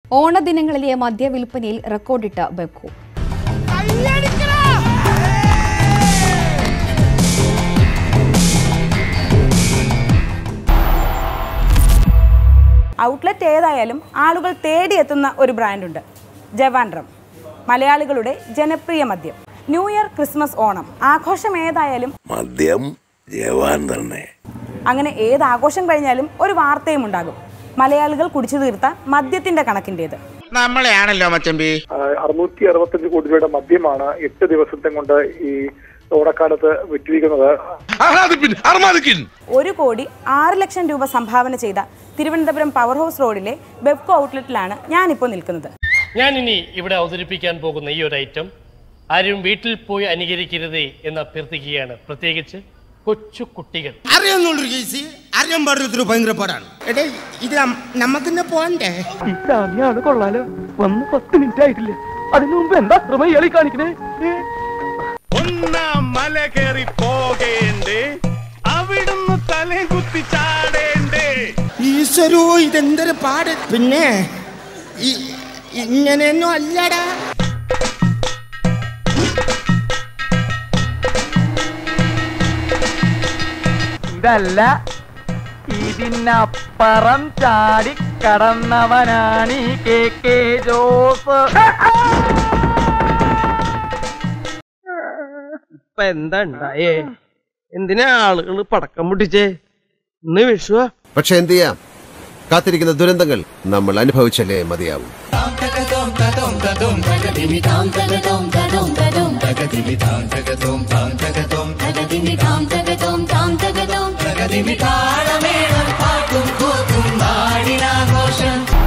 ഓണദിനങ്ങളിലെ മദ്യവിൽപ്പനയിൽ റെക്കോർഡിട്ട ബെക്കു outlet ഏതായാലും ആളുകൾ തേടിയെത്തുന്ന ഒരു ബ്രാൻഡുണ്ട് ജവാൻ റം മലയാളികളുടെ ജനപ്രിയ മദ്യം ന്യൂ ഇയർ ക്രിസ്മസ് ഓണം ആഘോഷം ഏതായാലും മദ്യം ജവാൻ തന്നെ അങ്ങനെ ഏത് ആഘോഷം കഴിഞ്ഞാലും ഒരു വാർത്തയും ഉണ്ടാകും മലയാളികൾ കുടിച്ചു തീർത്ത മദ്യത്തിന്റെ കണക്കിൻ്റേത് നമ്മളെയാണല്ലോ മച്ചമ്പി അറുന്നൂറ്റി അറുപത്തഞ്ച് കോടി രൂപയുടെ മദ്യമാണ് എട്ട് ദിവസത്തെ കൊണ്ട് ഈ ഓണക്കാലത്ത് വിറ്റിരിക്കുന്നത് ഒരു കോടി ആറ് ലക്ഷം രൂപ സംഭാവന ചെയ്ത തിരുവനന്തപുരം പവർ ഹൗസ് റോഡിലെ ബെബ്കോ ഔട്ട്ലെറ്റിലാണ് ഞാനിപ്പോൾ നിൽക്കുന്നത് ഞാൻ ഇനി ഇവിടെ അവതരിപ്പിക്കാൻ പോകുന്ന ഈ ഒരു ഐറ്റം ആരും വീട്ടിൽ പോയി അനുകരിക്കരുതേ എന്ന് അഭ്യർത്ഥിക്കുകയാണ് പ്രത്യേകിച്ച് കൊച്ചു കുട്ടികൾ അറിയാന്നുള്ളൊരു കേസ് അറിയാൻ പാടില്ലാത്തൊരു ഭയങ്കര പാടാണ് എടേ ഇത് നമ്മക്കിന്നെ പോണ്ടേ ഇതാണ് കൊള്ളാലോ വന്ന് പത്ത് മിനിറ്റ് ആയിട്ടില്ല അതിനു മുമ്പ് എന്താ ശ്രമ ഇയാളി കാണിക്കണേ ഒന്നാം മല കയറി പോകേണ്ടേ അവിടുന്ന് തലേ കുത്തി ചാടേണ്ടേ ഈശ്വരോ ഇതെന്തൊരു പാട് പിന്നെ ഈ- ഇങ്ങനെയൊന്നും അല്ലടാ ഇതല്ല ഇതിനപ്പുറം ചാടി കടന്നവനാണ് ഈ കെ കെ ജോസ് ഇപ്പൊ എന്താ ഉണ്ടായേ എന്തിനാ ആളുകൾ പടക്കം പൊട്ടിച്ചേ ഇന്ന് വിഷുവാ പക്ഷെ എന്ത് ചെയ്യാം കാത്തിരിക്കുന്ന ദുരന്തങ്ങൾ നമ്മൾ അനുഭവിച്ചല്ലേ മതിയാവും താളമേളം പാട്ടും കൂത്തും നാടിനാഘോഷം